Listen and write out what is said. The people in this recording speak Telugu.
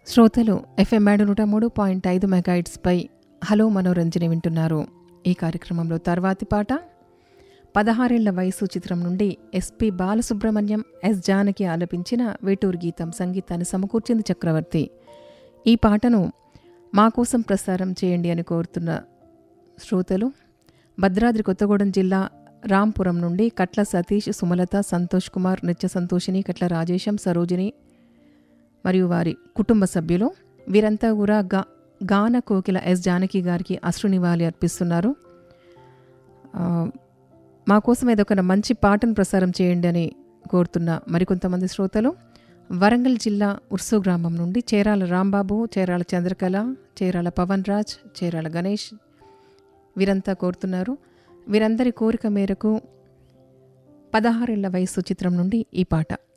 శ్రోతలు ఎఫ్ఎం ఏడు నూట మూడు పాయింట్ ఐదు మెగాయిట్స్పై హలో మనోరంజని వింటున్నారు ఈ కార్యక్రమంలో తర్వాతి పాట పదహారేళ్ల వయసు చిత్రం నుండి ఎస్పి బాలసుబ్రహ్మణ్యం ఎస్ జానకి ఆలపించిన వేటూరు గీతం సంగీతాన్ని సమకూర్చింది చక్రవర్తి ఈ పాటను మా కోసం ప్రసారం చేయండి అని కోరుతున్న శ్రోతలు భద్రాద్రి కొత్తగూడెం జిల్లా రాంపురం నుండి కట్ల సతీష్ సుమలత సంతోష్ కుమార్ నిత్య సంతోషిని కట్ల రాజేశం సరోజిని మరియు వారి కుటుంబ సభ్యులు వీరంతా కూడా గా గాన కోకిల ఎస్ జానకి గారికి అశ్రునివాళి అర్పిస్తున్నారు ఆ, మా కోసం ఏదో ఒక మంచి పాటను ప్రసారం చేయండి అని కోరుతున్న మరికొంతమంది శ్రోతలు వరంగల్ జిల్లా ఉర్సు గ్రామం నుండి చేరాల రాంబాబు చేరాల చంద్రకళ చేరాల పవన్ రాజ్ చేరాల గణేష్ వీరంతా కోరుతున్నారు వీరందరి కోరిక మేరకు పదహారేళ్ల వయస్సు చిత్రం నుండి ఈ పాట